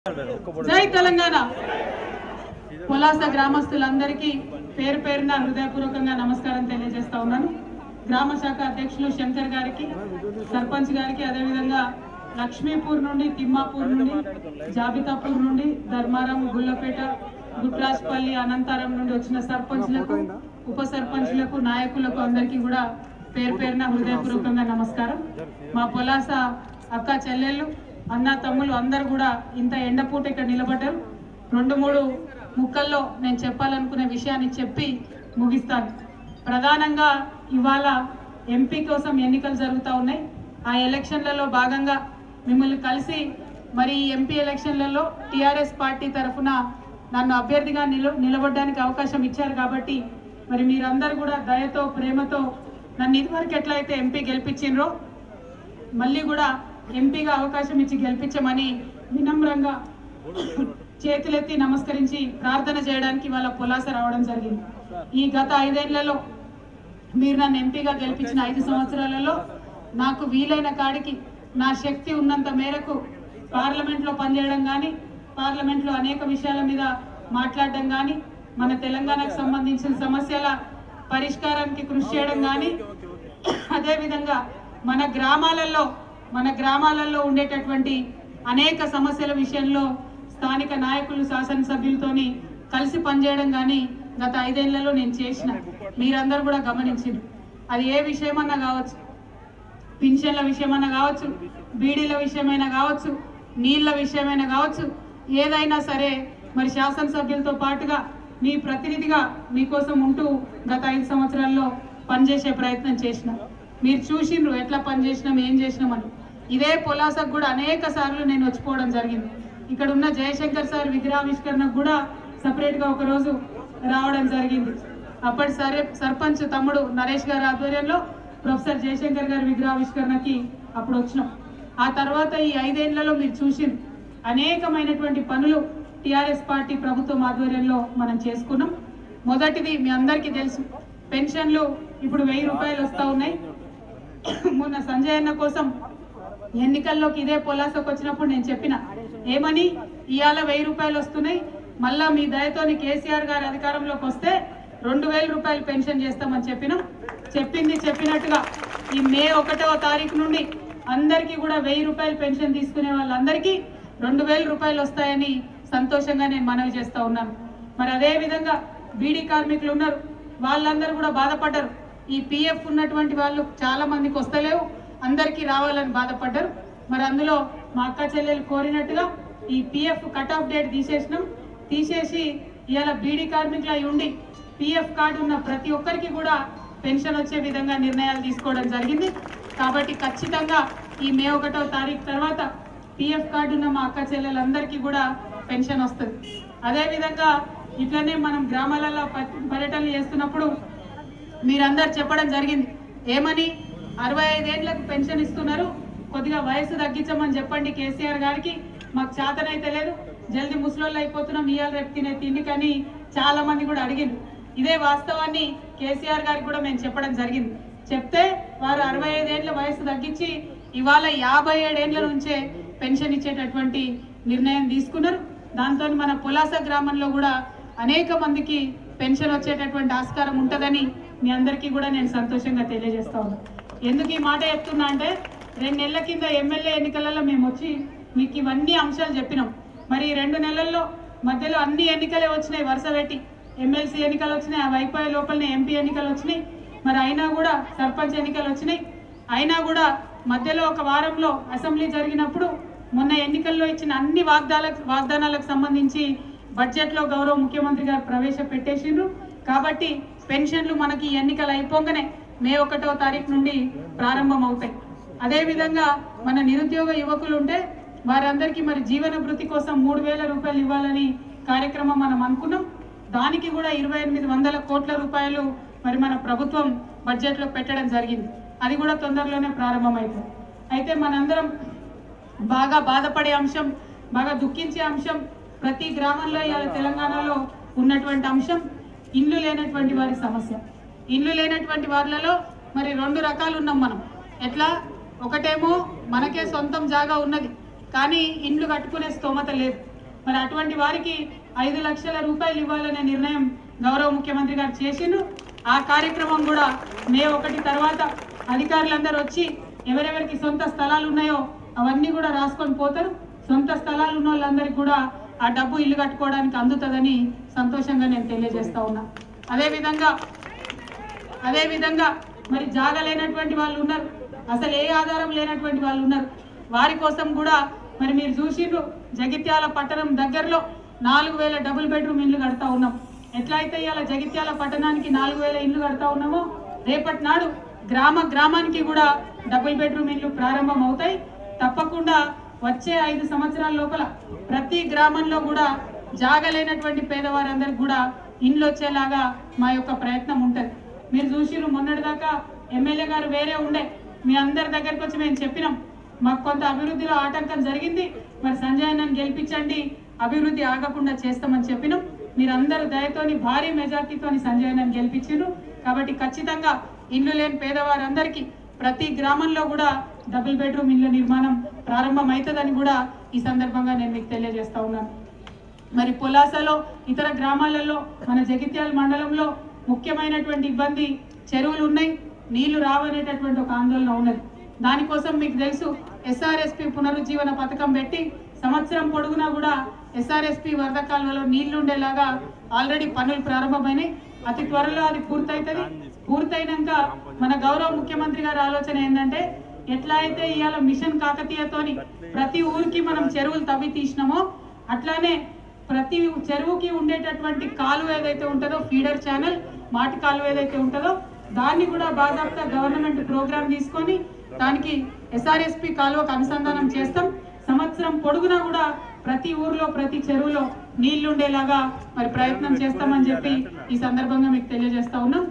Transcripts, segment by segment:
జై తెలంగాణ పులాస గ్రామస్తులందరికీ పేరు పేరున హృదయపూర్వకంగా నమస్కారం తెలియజేస్తా ఉన్నాను గ్రామ శాఖ అధ్యక్షులు శంకర్ గారికి సర్పంచ్ గారికి అదేవిధంగా లక్ష్మీపూర్ నుండి తిమ్మాపూర్ నుండి జాబితాపూర్ నుండి ధర్మారం గుల్లపేట గుట్రాజ్పల్లి అనంతారం నుండి వచ్చిన సర్పంచ్లకు ఉప సర్పంచ్లకు నాయకులకు అందరికీ కూడా పేరు పేరున హృదయపూర్వకంగా నమస్కారం మా పొలాస అక్క చెల్లెళ్ళు అన్న తమ్ముళ్ళు అందరు కూడా ఇంత ఎండపూట ఇక్కడ నిలబడ్డారు రెండు మూడు ముక్కల్లో నేను చెప్పాలనుకునే విషయాన్ని చెప్పి ముగిస్తాను ప్రధానంగా ఇవాళ ఎంపీ కోసం ఎన్నికలు జరుగుతూ ఉన్నాయి ఆ ఎలక్షన్లలో భాగంగా మిమ్మల్ని కలిసి మరి ఈ ఎంపీ ఎలక్షన్లలో టీఆర్ఎస్ పార్టీ తరఫున నన్ను అభ్యర్థిగా నిల నిలబడడానికి అవకాశం ఇచ్చారు కాబట్టి మరి మీరందరూ కూడా దయతో ప్రేమతో నన్ను ఇదివరకు ఎట్లయితే ఎంపీ గెలిపించిండ్రో మళ్ళీ కూడా ఎంపీగా అవకాశం ఇచ్చి గెలిపించమని వినమ్రంగా చేతులెత్తి నమస్కరించి ప్రార్థన చేయడానికి వాళ్ళ పులాస రావడం జరిగింది ఈ గత ఐదేళ్లలో మీరు నన్ను ఎంపీగా గెలిపించిన ఐదు సంవత్సరాలలో నాకు వీలైన కాడికి నా శక్తి ఉన్నంత మేరకు పార్లమెంట్లో పనిచేయడం కానీ పార్లమెంట్లో అనేక విషయాల మీద మాట్లాడడం కానీ మన తెలంగాణకు సంబంధించిన సమస్యల పరిష్కారానికి కృషి చేయడం కానీ అదేవిధంగా మన గ్రామాలలో మన గ్రామాలలో ఉండేటటువంటి అనేక సమస్యల విషయంలో స్థానిక నాయకులు శాసనసభ్యులతోని కలిసి పనిచేయడం కానీ గత ఐదేళ్లలో నేను చేసిన మీరందరూ కూడా గమనించింది అది ఏ విషయమన్నా కావచ్చు పింఛన్ల విషయమైనా కావచ్చు బీడీల విషయమైనా కావచ్చు నీళ్ల విషయమైనా కావచ్చు ఏదైనా సరే మరి శాసనసభ్యులతో పాటుగా మీ ప్రతినిధిగా మీకోసం ఉంటూ గత ఐదు సంవత్సరాల్లో పనిచేసే ప్రయత్నం చేసిన మీరు చూసిండ్రు ఎట్లా పనిచేసినాం ఏం చేసినామని ఇదే పొలాసకు కూడా అనేక సార్లు నేను వచ్చిపోవడం జరిగింది ఇక్కడ ఉన్న జయశంకర్ సార్ విగ్రహావిష్కరణకు కూడా సపరేట్గా ఒక రోజు రావడం జరిగింది అప్పటి సరే సర్పంచ్ తమ్ముడు నరేష్ గారి ఆధ్వర్యంలో ప్రొఫెసర్ జయశంకర్ గారి విగ్రహావిష్కరణకి అప్పుడు వచ్చినాం ఆ తర్వాత ఈ ఐదేళ్లలో మీరు చూసింది అనేకమైనటువంటి పనులు టిఆర్ఎస్ పార్టీ ప్రభుత్వం ఆధ్వర్యంలో మనం చేసుకున్నాం మొదటిది మీ అందరికీ తెలుసు పెన్షన్లు ఇప్పుడు వెయ్యి రూపాయలు వస్తూ ఉన్నాయి మొన్న సంజయ్ అన్న కోసం ఎన్నికల్లోకి ఇదే పొలాసకు వచ్చినప్పుడు నేను చెప్పిన ఏమని ఇవాళ వెయ్యి రూపాయలు వస్తున్నాయి మళ్ళా మీ దయతోని కేసీఆర్ గారి అధికారంలోకి వస్తే రెండు వేల రూపాయలు పెన్షన్ చేస్తామని చెప్పినాం చెప్పింది చెప్పినట్టుగా ఈ మే ఒకటవ తారీఖు నుండి అందరికీ కూడా వెయ్యి రూపాయలు పెన్షన్ తీసుకునే వాళ్ళందరికీ రెండు వేల రూపాయలు వస్తాయని సంతోషంగా నేను మనవి చేస్తా ఉన్నాను మరి అదే విధంగా బీడీ కార్మికులు ఉన్నారు వాళ్ళందరూ కూడా బాధపడ్డారు ఈ పిఎఫ్ ఉన్నటువంటి వాళ్ళు చాలా మందికి వస్తలేవు అందరికీ రావాలని బాధపడ్డారు మరి అందులో మా అక్క చెల్లెలు కోరినట్టుగా ఈ పిఎఫ్ కట్ ఆఫ్ డేట్ తీసేసినాం తీసేసి ఇవాళ బీడీ కార్మికులు అయి ఉండి పిఎఫ్ కార్డు ఉన్న ప్రతి ఒక్కరికి కూడా పెన్షన్ వచ్చే విధంగా నిర్ణయాలు తీసుకోవడం జరిగింది కాబట్టి ఖచ్చితంగా ఈ మే ఒకటో తారీఖు తర్వాత పిఎఫ్ కార్డు ఉన్న మా అక్క చెల్లెలందరికీ కూడా పెన్షన్ వస్తుంది అదేవిధంగా ఇట్లనే మనం గ్రామాలలో ప- పర్యటనలు చేస్తున్నప్పుడు మీరందరు చెప్పడం జరిగింది ఏమని అరవై ఐదేళ్లకు పెన్షన్ ఇస్తున్నారు కొద్దిగా వయసు తగ్గించమని చెప్పండి కేసీఆర్ గారికి మాకు చేతనైతే లేదు జల్దీ ముసలోళ్ళు అయిపోతున్నాం ఇవాళ రేపు తినే తిండి కానీ చాలా మంది కూడా అడిగింది ఇదే వాస్తవాన్ని కేసీఆర్ గారికి కూడా మేము చెప్పడం జరిగింది చెప్తే వారు అరవై ఐదేళ్ల వయసు తగ్గించి ఇవాళ యాభై ఏడేళ్ల నుంచే పెన్షన్ ఇచ్చేటటువంటి నిర్ణయం తీసుకున్నారు దాంతో మన పులాస గ్రామంలో కూడా అనేక మందికి పెన్షన్ వచ్చేటటువంటి ఆస్కారం ఉంటుందని మీ అందరికీ కూడా నేను సంతోషంగా తెలియజేస్తా ఉన్నాను ఎందుకు ఈ మాట చెప్తున్నా అంటే రెండు నెలల కింద ఎమ్మెల్యే ఎన్నికలలో మేము వచ్చి మీకు ఇవన్నీ అంశాలు చెప్పినాం మరి ఈ రెండు నెలల్లో మధ్యలో అన్ని ఎన్నికలే వచ్చినాయి వరుస పెట్టి ఎమ్మెల్సీ ఎన్నికలు వచ్చినాయి అవి అయిపోయే లోపలనే ఎంపీ ఎన్నికలు వచ్చినాయి మరి అయినా కూడా సర్పంచ్ ఎన్నికలు వచ్చినాయి అయినా కూడా మధ్యలో ఒక వారంలో అసెంబ్లీ జరిగినప్పుడు మొన్న ఎన్నికల్లో ఇచ్చిన అన్ని వాగ్దాలకు వాగ్దానాలకు సంబంధించి బడ్జెట్లో గౌరవ ముఖ్యమంత్రి గారు ప్రవేశపెట్టేసిండ్రు కాబట్టి పెన్షన్లు మనకి ఈ ఎన్నికలు అయిపోగానే మే ఒకటో తారీఖు నుండి ప్రారంభం అవుతాయి అదేవిధంగా మన నిరుద్యోగ యువకులు ఉంటే వారందరికీ మరి జీవన భృతి కోసం మూడు వేల రూపాయలు ఇవ్వాలని కార్యక్రమం మనం అనుకున్నాం దానికి కూడా ఇరవై ఎనిమిది వందల కోట్ల రూపాయలు మరి మన ప్రభుత్వం బడ్జెట్లో పెట్టడం జరిగింది అది కూడా తొందరలోనే ప్రారంభమవుతుంది అయితే మనందరం బాగా బాధపడే అంశం బాగా దుఃఖించే అంశం ప్రతి గ్రామంలో ఇవాళ తెలంగాణలో ఉన్నటువంటి అంశం ఇండ్లు లేనటువంటి వారి సమస్య ఇండ్లు లేనటువంటి వారిలో మరి రెండు రకాలు ఉన్నాం మనం ఎట్లా ఒకటేమో మనకే సొంతం జాగా ఉన్నది కానీ ఇండ్లు కట్టుకునే స్తోమత లేదు మరి అటువంటి వారికి ఐదు లక్షల రూపాయలు ఇవ్వాలనే నిర్ణయం గౌరవ ముఖ్యమంత్రి గారు చేసిండ్రు ఆ కార్యక్రమం కూడా మే ఒకటి తర్వాత అధికారులందరూ వచ్చి ఎవరెవరికి సొంత స్థలాలు ఉన్నాయో అవన్నీ కూడా రాసుకొని పోతారు సొంత స్థలాలు ఉన్న వాళ్ళందరికీ కూడా ఆ డబ్బు ఇల్లు కట్టుకోవడానికి అందుతుందని సంతోషంగా నేను తెలియజేస్తా ఉన్నా అదేవిధంగా అదే విధంగా మరి జాగ లేనటువంటి వాళ్ళు ఉన్నారు అసలు ఏ ఆధారం లేనటువంటి వాళ్ళు ఉన్నారు వారి కోసం కూడా మరి మీరు చూసిండ్రు జగిత్యాల పట్టణం దగ్గరలో నాలుగు వేల డబుల్ బెడ్రూమ్ ఇల్లు కడతా ఉన్నాం ఎట్లయితే ఇవాళ జగిత్యాల పట్టణానికి నాలుగు వేల ఇల్లు కడతా ఉన్నామో రేపటి నాడు గ్రామ గ్రామానికి కూడా డబుల్ బెడ్రూమ్ ఇల్లు ప్రారంభం అవుతాయి తప్పకుండా వచ్చే ఐదు సంవత్సరాల లోపల ప్రతి గ్రామంలో కూడా జాగలేనటువంటి పేదవారందరికి కూడా ఇండ్లు వచ్చేలాగా మా యొక్క ప్రయత్నం ఉంటుంది మీరు చూసిరు మొన్నటిదాకా ఎమ్మెల్యే గారు వేరే ఉండే మీ అందరి దగ్గరికి వచ్చి మేము చెప్పినాం మాకు కొంత అభివృద్ధిలో ఆటంకం జరిగింది మరి సంజయ్ అన్నని గెలిపించండి అభివృద్ధి ఆగకుండా చేస్తామని చెప్పినాం మీరందరూ దయతోని భారీ మెజార్టీతోని సంజయ్ అన్నని గెలిపించారు కాబట్టి ఖచ్చితంగా ఇల్లు లేని పేదవారందరికీ ప్రతి గ్రామంలో కూడా డబుల్ బెడ్రూమ్ ఇళ్ళ నిర్మాణం ప్రారంభం అవుతుందని కూడా ఈ సందర్భంగా నేను మీకు తెలియజేస్తా ఉన్నాను మరి పొలాసలో ఇతర గ్రామాలలో మన జగిత్యాల మండలంలో ముఖ్యమైనటువంటి ఇబ్బంది చెరువులు ఉన్నాయి నీళ్లు రావనేటటువంటి ఒక ఆందోళన ఉన్నది దానికోసం మీకు తెలుసు ఎస్ఆర్ఎస్పి పునరుజ్జీవన పథకం పెట్టి సంవత్సరం పొడుగునా కూడా ఎస్ఆర్ఎస్పి వరద కాలువలో నీళ్లు ఉండేలాగా ఆల్రెడీ పనులు ప్రారంభమైనాయి అతి త్వరలో అది పూర్తవుతుంది పూర్తయినాక మన గౌరవ ముఖ్యమంత్రి గారి ఆలోచన ఏంటంటే ఎట్లా అయితే ఇవాళ మిషన్ కాకతీయతోని ప్రతి ఊరికి మనం చెరువులు తవ్వి తీసినామో అట్లానే ప్రతి చెరువుకి ఉండేటటువంటి కాలువ ఏదైతే ఉంటుందో ఫీడర్ ఛానల్ మాటి కాలువ ఏదైతే ఉంటుందో దాన్ని కూడా బాధాప్తా గవర్నమెంట్ ప్రోగ్రామ్ తీసుకొని దానికి ఎస్ఆర్ఎస్పి కాలువకు అనుసంధానం చేస్తాం సంవత్సరం పొడుగునా కూడా ప్రతి ఊర్లో ప్రతి చెరువులో నీళ్లు ఉండేలాగా మరి ప్రయత్నం చేస్తామని చెప్పి ఈ సందర్భంగా మీకు తెలియజేస్తా ఉన్నాం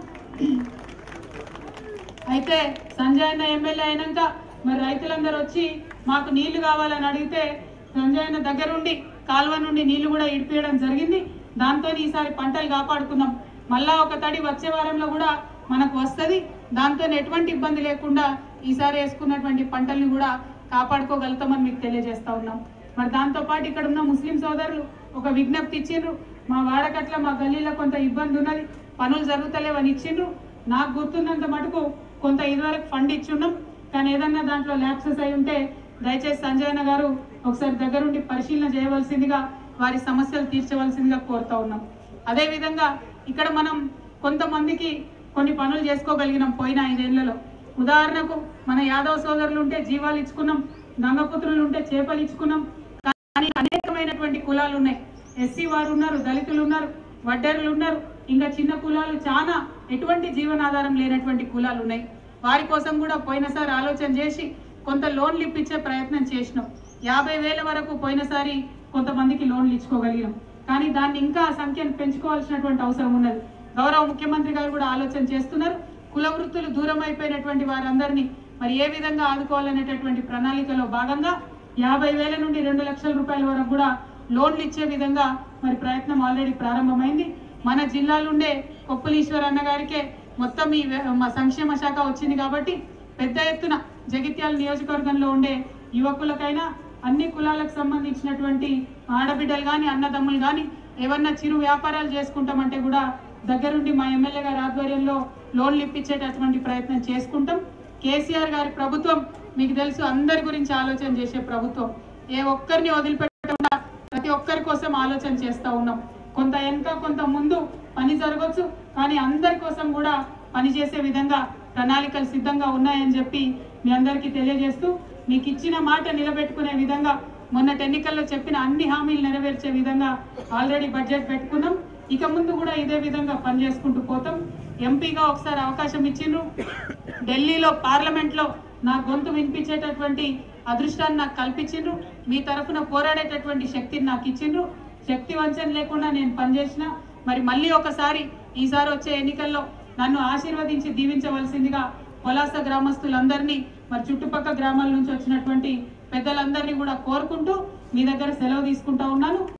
అయితే సంజయ్ అన్న ఎమ్మెల్యే అయినాక మరి రైతులందరూ వచ్చి మాకు నీళ్లు కావాలని అడిగితే సంజయ్ అన్న దగ్గరుండి కాలువ నుండి నీళ్లు కూడా ఇడిపియడం జరిగింది దాంతో ఈసారి పంటలు కాపాడుకున్నాం మళ్ళా ఒక తడి వచ్చే వారంలో కూడా మనకు వస్తది దాంతో ఎటువంటి ఇబ్బంది లేకుండా ఈసారి వేసుకున్నటువంటి పంటల్ని కూడా కాపాడుకోగలుగుతామని మీకు తెలియజేస్తా ఉన్నాం మరి దాంతో పాటు ఇక్కడ ఉన్న ముస్లిం సోదరులు ఒక విజ్ఞప్తి ఇచ్చిండ్రు మా వాడకట్ల మా గల్లీలో కొంత ఇబ్బంది ఉన్నది పనులు జరుగుతలేవని ఇచ్చిండ్రు నాకు గుర్తున్నంత మటుకు కొంత ఇదివరకు ఫండ్ ఇచ్చున్నాం కానీ ఏదన్నా దాంట్లో ల్యాప్సెస్ అయి ఉంటే దయచేసి సంజయ్ అన్న గారు ఒకసారి దగ్గరుండి పరిశీలన చేయవలసిందిగా వారి సమస్యలు తీర్చవలసిందిగా కోరుతా ఉన్నాం అదే విధంగా ఇక్కడ మనం కొంతమందికి కొన్ని పనులు చేసుకోగలిగినాం పోయిన ఐదేళ్లలో ఉదాహరణకు మన యాదవ సోదరులు ఉంటే జీవాలు ఇచ్చుకున్నాం గంగపుత్రులు ఉంటే చేపలు ఇచ్చుకున్నాం కానీ అనేకమైనటువంటి కులాలు ఉన్నాయి ఎస్సీ వారు ఉన్నారు దళితులు ఉన్నారు వడ్డేరులు ఉన్నారు ఇంకా చిన్న కులాలు చాలా ఎటువంటి జీవనాధారం లేనటువంటి కులాలు ఉన్నాయి వారి కోసం కూడా పోయినసారి ఆలోచన చేసి కొంత లోన్లు ఇప్పించే ప్రయత్నం చేసినాం యాభై వేల వరకు పోయినసారి కొంతమందికి లోన్లు ఇచ్చుకోగలిగినాం కానీ దాన్ని ఇంకా ఆ సంఖ్యను పెంచుకోవాల్సినటువంటి అవసరం ఉన్నది గౌరవ ముఖ్యమంత్రి గారు కూడా ఆలోచన చేస్తున్నారు కుల వృత్తులు దూరం అయిపోయినటువంటి వారందరినీ మరి ఏ విధంగా ఆదుకోవాలనేటటువంటి ప్రణాళికలో భాగంగా యాభై వేల నుండి రెండు లక్షల రూపాయల వరకు కూడా లోన్లు ఇచ్చే విధంగా మరి ప్రయత్నం ఆల్రెడీ ప్రారంభమైంది మన జిల్లాలుండే కొప్పులీశ్వర్ అన్న గారికే మొత్తం ఈ వే- మా సంక్షేమ శాఖ వచ్చింది కాబట్టి పెద్ద ఎత్తున జగిత్యాల నియోజకవర్గంలో ఉండే యువకులకైనా అన్ని కులాలకు సంబంధించినటువంటి ఆడబిడ్డలు కానీ అన్నదమ్ములు కానీ ఏమన్నా చిరు వ్యాపారాలు చేసుకుంటామంటే కూడా దగ్గరుండి మా ఎమ్మెల్యే గారి ఆధ్వర్యంలో లోన్లు ఇప్పించేటటువంటి ప్రయత్నం చేసుకుంటాం కేసీఆర్ గారి ప్రభుత్వం మీకు తెలుసు అందరి గురించి ఆలోచన చేసే ప్రభుత్వం ఏ ఒక్కరిని వదిలిపెట్టకుండా ప్రతి ఒక్కరి కోసం ఆలోచన చేస్తా ఉన్నాం కొంత వెనుక కొంత ముందు పని జరగవచ్చు కానీ అందరి కోసం కూడా పని చేసే విధంగా ప్రణాళికలు సిద్ధంగా ఉన్నాయని చెప్పి మీ అందరికీ తెలియజేస్తూ మీకు ఇచ్చిన మాట నిలబెట్టుకునే విధంగా మొన్నటి ఎన్నికల్లో చెప్పిన అన్ని హామీలు నెరవేర్చే విధంగా ఆల్రెడీ బడ్జెట్ పెట్టుకున్నాం ఇక ముందు కూడా ఇదే విధంగా పని చేసుకుంటూ పోతాం ఎంపీగా ఒకసారి అవకాశం ఇచ్చిండ్రు ఢిల్లీలో పార్లమెంట్ లో నా గొంతు వినిపించేటటువంటి అదృష్టాన్ని నాకు కల్పించిండ్రు మీ తరఫున పోరాడేటటువంటి శక్తిని నాకు ఇచ్చిండ్రు శక్తి వంచన లేకుండా నేను పనిచేసిన మరి మళ్ళీ ఒకసారి ఈసారి వచ్చే ఎన్నికల్లో నన్ను ఆశీర్వదించి దీవించవలసిందిగా పొలాస గ్రామస్తులందరినీ మరి చుట్టుపక్కల గ్రామాల నుంచి వచ్చినటువంటి పెద్దలందరినీ కూడా కోరుకుంటూ మీ దగ్గర సెలవు తీసుకుంటా ఉన్నాను